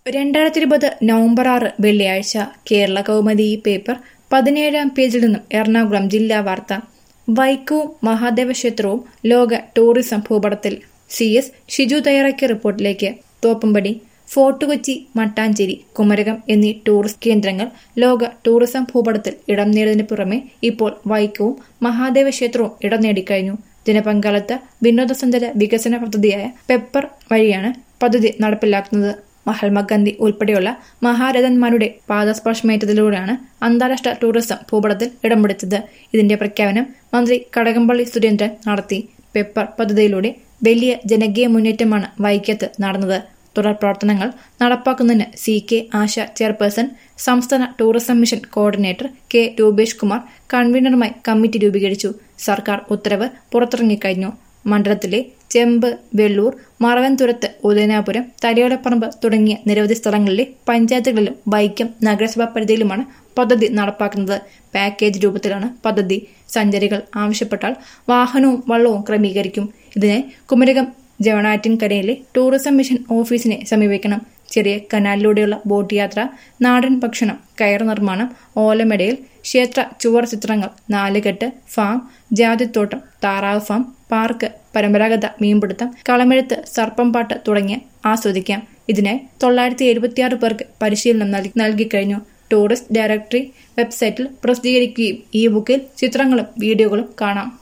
രണ്ടായിരത്തി ഇരുപത് നവംബർ ആറ് വെള്ളിയാഴ്ച കേരള കൗമുദി ഈ പേപ്പർ പതിനേഴാം പേജിൽ നിന്നും എറണാകുളം ജില്ലാ വാർത്ത വൈക്കവും മഹാദേവ ക്ഷേത്രവും ലോക ടൂറിസം ഭൂപടത്തിൽ സി എസ് ഷിജു തയ്യാറാക്കിയ റിപ്പോർട്ടിലേക്ക് തോപ്പുംപടി ഫോർട്ട് കൊച്ചി മട്ടാഞ്ചേരി കുമരകം എന്നീ ടൂറിസ്റ്റ് കേന്ദ്രങ്ങൾ ലോക ടൂറിസം ഭൂപടത്തിൽ ഇടം നേടിയതിനു പുറമെ ഇപ്പോൾ വൈക്കവും മഹാദേവ ക്ഷേത്രവും ഇടം നേടിക്കഴിഞ്ഞു ജനപങ്കാളിത്ത വിനോദസഞ്ചാര വികസന പദ്ധതിയായ പെപ്പർ വഴിയാണ് പദ്ധതി നടപ്പിലാക്കുന്നത് മഹാത്മാഗാന്ധി ഉൾപ്പെടെയുള്ള മഹാരഥന്മാരുടെ പാദസ്പർശമേറ്റതിലൂടെയാണ് അന്താരാഷ്ട്ര ടൂറിസം ഭൂപടത്തിൽ ഇടം പിടിച്ചത് ഇതിന്റെ പ്രഖ്യാപനം മന്ത്രി കടകംപള്ളി സുരേന്ദ്രൻ നടത്തി പെപ്പർ പദ്ധതിയിലൂടെ വലിയ ജനകീയ മുന്നേറ്റമാണ് വൈക്കത്ത് നടന്നത് തുടർ പ്രവർത്തനങ്ങൾ നടപ്പാക്കുന്നതിന് സി കെ ആശ ചെയർപേഴ്സൺ സംസ്ഥാന tourism mission coordinator K Rupesh Kumar കൺവീനറുമായി കമ്മിറ്റി രൂപീകരിച്ചു സർക്കാർ ഉത്തരവ് പുറത്തിറങ്ങിക്കഴിഞ്ഞു മണ്ഡലത്തിലെ ചെമ്പ് വെള്ളൂർ മറവൻതുരത്ത് ഉദയനാപുരം തലയോലപ്പറമ്പ് തുടങ്ങിയ നിരവധി സ്ഥലങ്ങളിലെ പഞ്ചായത്തുകളിലും വൈക്കം നഗരസഭാ പരിധിയിലുമാണ് പദ്ധതി നടപ്പാക്കുന്നത് പാക്കേജ് രൂപത്തിലാണ് പദ്ധതി സഞ്ചാരികൾ ആവശ്യപ്പെട്ടാൽ വാഹനവും വള്ളവും ക്രമീകരിക്കും ഇതിനെ കുമരകം ജവണാറ്റിൻകരയിലെ ടൂറിസം മിഷൻ ഓഫീസിനെ സമീപിക്കണം ചെറിയ കനാലിലൂടെയുള്ള ബോട്ട് യാത്ര നാടൻ ഭക്ഷണം കയർ നിർമ്മാണം ഓലമെടയിൽ ക്ഷേത്ര ചുവർ ചിത്രങ്ങൾ നാലുകെട്ട് ഫാം ജാതിത്തോട്ടം താറാവ് ഫാം പാർക്ക് പരമ്പരാഗത മീൻപിടുത്തം കളമെഴുത്ത് സർപ്പംപാട്ട് തുടങ്ങിയ ആസ്വദിക്കാം ഇതിനായി തൊള്ളായിരത്തി എഴുപത്തിയാറ് പേർക്ക് പരിശീലനം നൽകി നൽകിക്കഴിഞ്ഞു ടൂറിസ്റ്റ് ഡയറക്ടറി വെബ്സൈറ്റിൽ പ്രസിദ്ധീകരിക്കുകയും ഈ ബുക്കിൽ ചിത്രങ്ങളും വീഡിയോകളും കാണാം